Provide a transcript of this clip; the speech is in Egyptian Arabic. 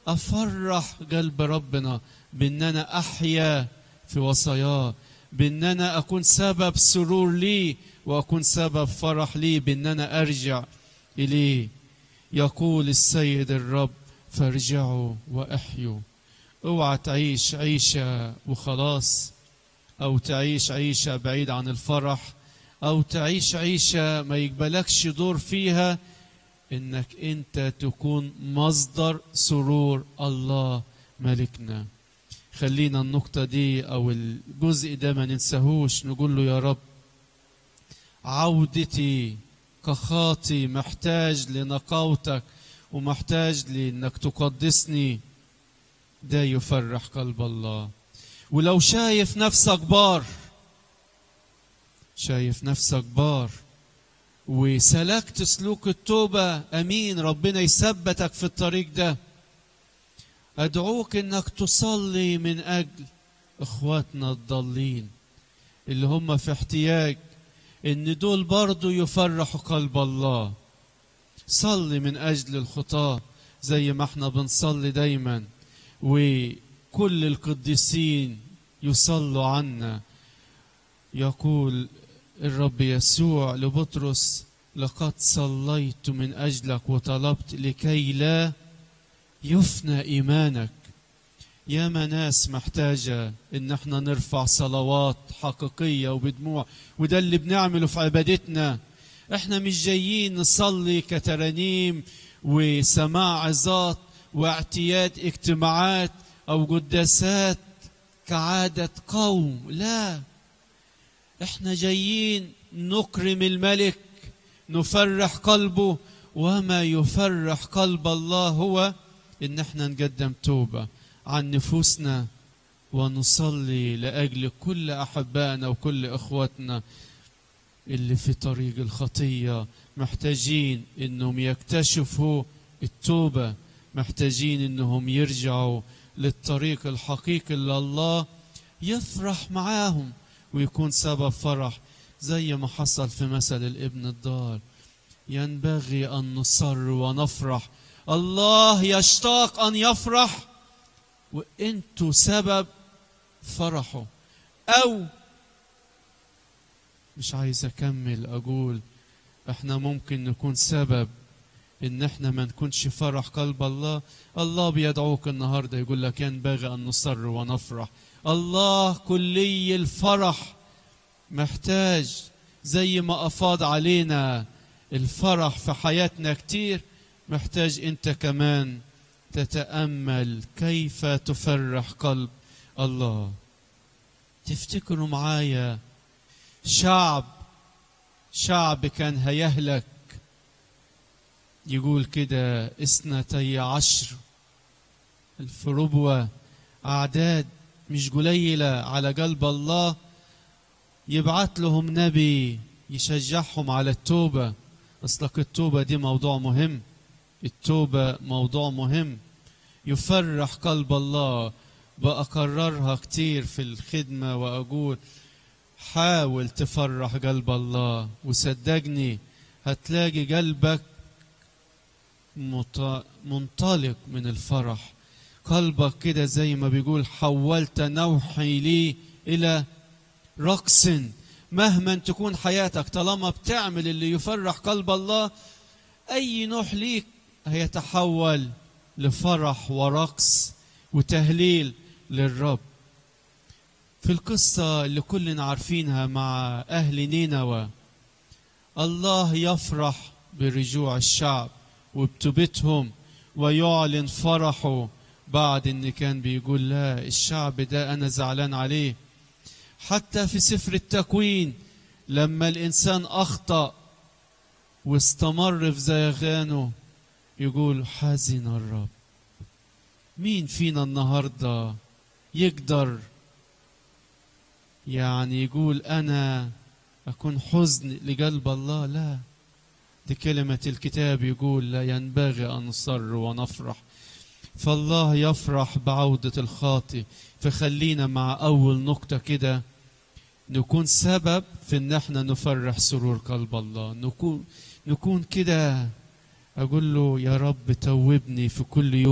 افرح قلب ربنا بان انا احيا في وصاياه بان انا اكون سبب سرور لي واكون سبب فرح لي بان انا ارجع اليه يقول السيد الرب فارجعوا واحيوا اوعى تعيش عيشه وخلاص او تعيش عيشه بعيد عن الفرح او تعيش عيشه ما يقبلكش دور فيها انك انت تكون مصدر سرور الله ملكنا خلينا النقطه دي او الجزء ده ما ننساهوش نقول له يا رب عودتي كخاطي محتاج لنقاوتك ومحتاج لانك تقدسني ده يفرح قلب الله ولو شايف نفسك بار شايف نفسك بار وسلكت سلوك التوبة أمين ربنا يثبتك في الطريق ده أدعوك إنك تصلي من أجل إخواتنا الضالين اللي هم في احتياج إن دول برضو يفرحوا قلب الله صلي من أجل الخطاة زي ما احنا بنصلي دايما وكل القديسين يصلوا عنا يقول الرب يسوع لبطرس لقد صليت من اجلك وطلبت لكي لا يفنى ايمانك يا ناس محتاجة ان احنا نرفع صلوات حقيقية وبدموع وده اللي بنعمله في عبادتنا احنا مش جايين نصلي كترانيم وسماع عظات واعتياد اجتماعات او قداسات كعادة قوم لا احنا جايين نكرم الملك نفرح قلبه وما يفرح قلب الله هو ان احنا نقدم توبة عن نفوسنا ونصلي لأجل كل أحبائنا وكل إخواتنا اللي في طريق الخطية محتاجين إنهم يكتشفوا التوبة محتاجين إنهم يرجعوا للطريق الحقيقي اللي الله يفرح معاهم ويكون سبب فرح زي ما حصل في مثل الابن الضال ينبغي أن نصر ونفرح الله يشتاق أن يفرح وانتوا سبب فرحه او مش عايز اكمل اقول احنا ممكن نكون سبب ان احنا ما نكونش فرح قلب الله الله بيدعوك النهارده يقول لك ينبغي ان نصر ونفرح الله كلي الفرح محتاج زي ما افاض علينا الفرح في حياتنا كتير محتاج انت كمان تتامل كيف تفرح قلب الله تفتكروا معايا شعب شعب كان هيهلك يقول كده اثنتي عشر الف ربوة أعداد مش قليلة على قلب الله يبعت لهم نبي يشجعهم على التوبة أصلك التوبة دي موضوع مهم التوبة موضوع مهم يفرح قلب الله بأكررها كتير في الخدمة وأقول حاول تفرح قلب الله وصدقني هتلاقي قلبك منطلق من الفرح قلبك كده زي ما بيقول حولت نوحي لي إلى رقص مهما تكون حياتك طالما بتعمل اللي يفرح قلب الله أي نوح ليك هيتحول لفرح ورقص وتهليل للرب في القصة اللي كلنا عارفينها مع أهل نينوى الله يفرح برجوع الشعب وبتوبتهم ويعلن فرحه بعد ان كان بيقول لا الشعب ده انا زعلان عليه حتى في سفر التكوين لما الانسان اخطأ واستمر في زيغانه يقول حزن الرب مين فينا النهارده يقدر يعني يقول انا اكون حزن لقلب الله لا دي كلمة الكتاب يقول لا ينبغي أن نصر ونفرح فالله يفرح بعودة الخاطي فخلينا مع أول نقطة كده نكون سبب في إن احنا نفرح سرور قلب الله نكون نكون كده أقول له يا رب توبني في كل يوم